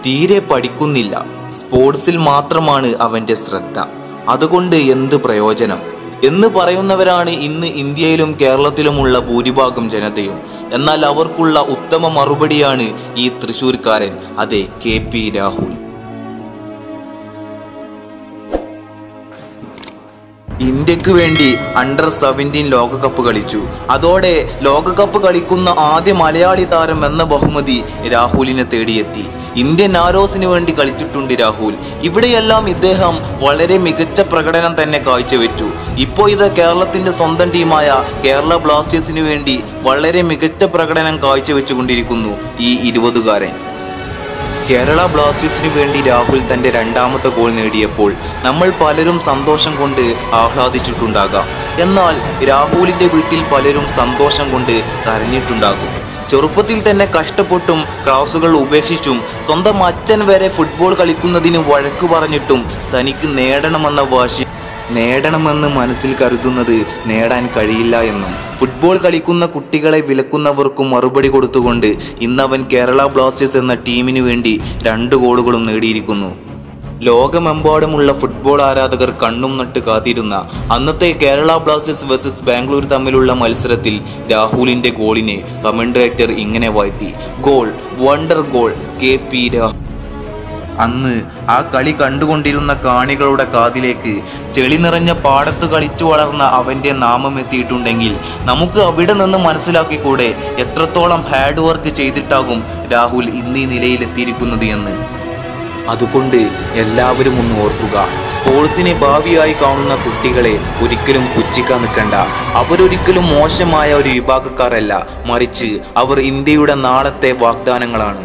തീരെ പഠിക്കുന്നില്ല സ്പോർട്സിൽ മാത്രമാണ് അവന്റെ ശ്രദ്ധ അതുകൊണ്ട് എന്ത് പ്രയോജനം എന്ന് പറയുന്നവരാണ് ഇന്ന് ഇന്ത്യയിലും കേരളത്തിലുമുള്ള ഭൂരിഭാഗം ജനതയും എന്നാൽ അവർക്കുള്ള ഉത്തമ മറുപടിയാണ് ഈ തൃശൂർക്കാരൻ അതെ കെ പി രാഹുൽ ഇന്ത്യക്ക് വേണ്ടി അണ്ടർ സെവൻറ്റീൻ ലോകകപ്പ് കളിച്ചു അതോടെ ലോകകപ്പ് കളിക്കുന്ന ആദ്യ മലയാളി താരം എന്ന ബഹുമതി രാഹുലിനെ തേടിയെത്തി ഇന്ത്യൻ ആരോസിന് വേണ്ടി കളിച്ചിട്ടുണ്ട് രാഹുൽ ഇവിടെയെല്ലാം ഇദ്ദേഹം വളരെ മികച്ച പ്രകടനം തന്നെ കാഴ്ചവെച്ചു ഇപ്പോൾ ഇത് കേരളത്തിന്റെ സ്വന്തം ടീമായ കേരള ബ്ലാസ്റ്റേഴ്സിന് വേണ്ടി വളരെ മികച്ച പ്രകടനം കാഴ്ചവെച്ചുകൊണ്ടിരിക്കുന്നു ഈ ഇരുപതുകാരൻ കേരള ബ്ലാസ്റ്റേഴ്സിന് വേണ്ടി രാഹുൽ തന്റെ രണ്ടാമത്തെ ഗോൾ നേടിയപ്പോൾ നമ്മൾ പലരും സന്തോഷം കൊണ്ട് ആഹ്ലാദിച്ചിട്ടുണ്ടാകാം എന്നാൽ രാഹുലിന്റെ വീട്ടിൽ പലരും സന്തോഷം കൊണ്ട് കരഞ്ഞിട്ടുണ്ടാകും ചെറുപ്പത്തിൽ തന്നെ കഷ്ടപ്പെട്ടും ക്ലാസുകൾ ഉപേക്ഷിച്ചും സ്വന്തം അച്ഛൻ വരെ ഫുട്ബോൾ കളിക്കുന്നതിന് വഴക്കു പറഞ്ഞിട്ടും തനിക്ക് നേടണമെന്ന വാശി നേടണമെന്ന് മനസ്സിൽ കരുതുന്നത് നേടാൻ കഴിയില്ല എന്നും ഫുട്ബോൾ കളിക്കുന്ന കുട്ടികളെ വിലക്കുന്നവർക്കും മറുപടി കൊടുത്തുകൊണ്ട് ഇന്നവൻ കേരള ബ്ലാസ്റ്റേഴ്സ് എന്ന ടീമിനു വേണ്ടി രണ്ട് ഗോളുകളും നേടിയിരിക്കുന്നു ലോകമെമ്പാടുമുള്ള ഫുട്ബോൾ ആരാധകർ കണ്ണും നട്ട് കാത്തിരുന്ന അന്നത്തെ കേരള ബ്ലാസ്റ്റേഴ്സ് വേഴ്സസ് ബാംഗ്ലൂർ തമ്മിലുള്ള മത്സരത്തിൽ രാഹുലിന്റെ ഗോളിനെ കമൻട്രേറ്റർ ഇങ്ങനെ വാഴ്ത്തി goal wonder goal K P Rahul അന്ന് ആ കളി കണ്ടുകൊണ്ടിരുന്ന കാണികളുടെ കാതിലേക്ക് ചെളി നിറഞ്ഞ പാടത്ത് കളിച്ചു വളർന്ന അവന്റെ നാമം എത്തിയിട്ടുണ്ടെങ്കിൽ നമുക്ക് അവിടെ നിന്ന് മനസ്സിലാക്കിക്കൂടെ എത്രത്തോളം ഹാർഡ് വർക്ക് ചെയ്തിട്ടാകും രാഹുൽ ഇന്ന് ഈ നിലയിലെത്തിയിരിക്കുന്നത് എന്ന് അതുകൊണ്ട് എല്ലാവരും ഒന്ന് ഓർക്കുക സ്പോർട്സിനെ ഭാവിയായി കാണുന്ന കുട്ടികളെ ഒരിക്കലും പുച്ഛിക്കാൻ നിൽക്കണ്ട അവരൊരിക്കലും മോശമായ ഒരു വിഭാഗക്കാരല്ല മറിച്ച് അവർ ഇന്ത്യയുടെ നാളത്തെ വാഗ്ദാനങ്ങളാണ്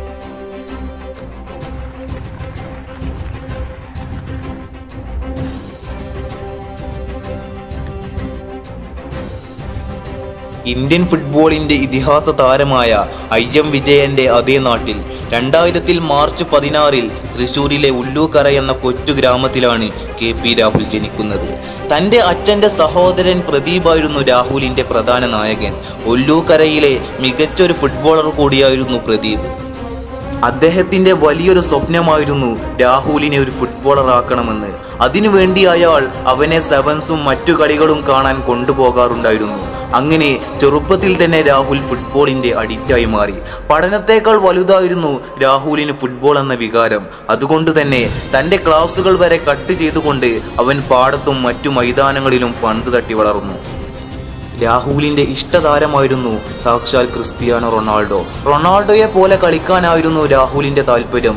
ഇന്ത്യൻ ഫുട്ബോളിന്റെ ഇതിഹാസ താരമായ ഐ എം വിജയന്റെ അതേ നാട്ടിൽ രണ്ടായിരത്തിൽ മാർച്ച് പതിനാറിൽ തൃശൂരിലെ ഉല്ലൂക്കര എന്ന കൊച്ചു ഗ്രാമത്തിലാണ് കെ പി രാഹുൽ ജനിക്കുന്നത് തന്റെ അച്ഛന്റെ സഹോദരൻ പ്രദീപായിരുന്നു രാഹുലിന്റെ പ്രധാന നായകൻ ഉല്ലൂക്കരയിലെ മികച്ചൊരു ഫുട്ബോളർ കൂടിയായിരുന്നു പ്രദീപ് അദ്ദേഹത്തിന്റെ വലിയൊരു സ്വപ്നമായിരുന്നു രാഹുലിനെ ഒരു ഫുട്ബോളർ ആക്കണമെന്ന് അതിനുവേണ്ടി അയാൾ അവനെ സെവൻസും മറ്റു കളികളും കാണാൻ കൊണ്ടുപോകാറുണ്ടായിരുന്നു അങ്ങനെ ചെറുപ്പത്തിൽ തന്നെ രാഹുൽ ഫുട്ബോളിന്റെ അഡിക്റ്റായി മാറി പഠനത്തേക്കാൾ വലുതായിരുന്നു രാഹുലിന് ഫുട്ബോൾ എന്ന വികാരം അതുകൊണ്ട് തന്നെ തന്റെ ക്ലാസുകൾ വരെ കട്ട് ചെയ്തുകൊണ്ട് അവൻ പാടത്തും മറ്റു മൈതാനങ്ങളിലും പന്ത് തട്ടി വളർന്നു രാഹുലിന്റെ ഇഷ്ടതാരമായിരുന്നു സാക്ഷാൽ ക്രിസ്ത്യാനോ റൊണാൾഡോ റൊണാൾഡോയെ പോലെ കളിക്കാനായിരുന്നു രാഹുലിന്റെ താല്പര്യം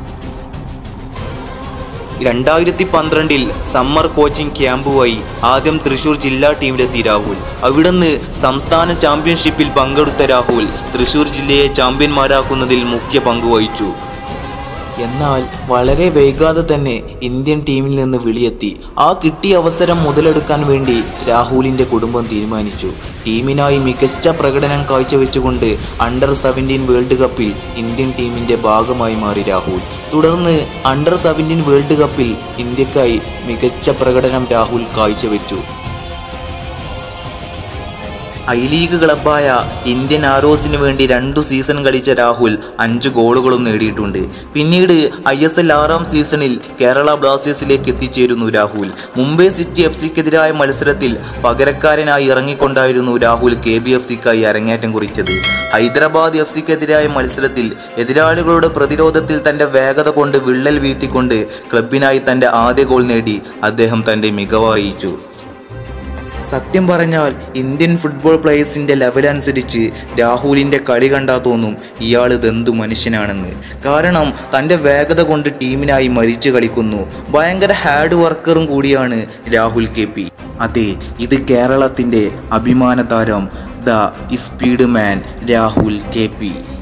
രണ്ടായിരത്തി പന്ത്രണ്ടിൽ സമ്മർ കോച്ചിങ് ക്യാമ്പുമായി ആദ്യം തൃശൂർ ജില്ലാ ടീമിലെത്തി രാഹുൽ അവിടുന്ന് സംസ്ഥാന ചാമ്പ്യൻഷിപ്പിൽ പങ്കെടുത്ത രാഹുൽ തൃശൂർ ജില്ലയെ ചാമ്പ്യന്മാരാക്കുന്നതിൽ മുഖ്യ പങ്ക് വഹിച്ചു എന്നാൽ വളരെ വൈകാതെ തന്നെ ഇന്ത്യൻ ടീമിൽ നിന്ന് വിളിയെത്തി ആ കിട്ടിയ അവസരം മുതലെടുക്കാൻ വേണ്ടി രാഹുലിന്റെ കുടുംബം തീരുമാനിച്ചു ടീമിനായി മികച്ച പ്രകടനം കാഴ്ചവെച്ചുകൊണ്ട് അണ്ടർ സെവൻറ്റീൻ വേൾഡ് കപ്പിൽ ഇന്ത്യൻ ടീമിന്റെ ഭാഗമായി മാറി രാഹുൽ തുടർന്ന് അണ്ടർ സെവൻറ്റീൻ വേൾഡ് കപ്പിൽ ഇന്ത്യക്കായി മികച്ച പ്രകടനം രാഹുൽ കാഴ്ചവെച്ചു ഐ ലീഗ് ക്ലബായ ഇന്ത്യൻ ആരോസിന് വേണ്ടി രണ്ടു സീസൺ കളിച്ച രാഹുൽ അഞ്ച് ഗോളുകളും നേടിയിട്ടുണ്ട് പിന്നീട് ഐ എസ് എൽ ആറാം സീസണിൽ കേരള ബ്ലാസ്റ്റേഴ്സിലേക്ക് എത്തിച്ചേരുന്നു രാഹുൽ മുംബൈ സിറ്റി എഫ് സിക്കെതിരായ മത്സരത്തിൽ പകരക്കാരനായി ഇറങ്ങിക്കൊണ്ടായിരുന്നു രാഹുൽ കെ ബി എഫ് സിക്കായി അരങ്ങേറ്റം കുറിച്ചത് ഹൈദരാബാദ് എഫ് സിക്കെതിരായ മത്സരത്തിൽ എതിരാളികളുടെ പ്രതിരോധത്തിൽ തന്റെ വേഗത കൊണ്ട് വിള്ളൽ വീഴ്ത്തിക്കൊണ്ട് ക്ലബിനായി തന്റെ ആദ്യ ഗോൾ നേടി അദ്ദേഹം തന്റെ മികവ് അറിയിച്ചു സത്യം പറഞ്ഞാൽ ഇന്ത്യൻ ഫുട്ബോൾ പ്ലേയേഴ്സിന്റെ ലെവൽ അനുസരിച്ച് രാഹുലിന്റെ കളി കണ്ടാ തോന്നും ഇയാൾ ഇതെന്തു മനുഷ്യനാണെന്ന് കാരണം തന്റെ വേഗത കൊണ്ട് ടീമിനായി മരിച്ചു കളിക്കുന്നു ഭയങ്കര ഹാർഡ് വർക്കറും കൂടിയാണ് രാഹുൽ കെ പി അതെ ഇത് കേരളത്തിന്റെ അഭിമാന താരം the speed man Rahul K P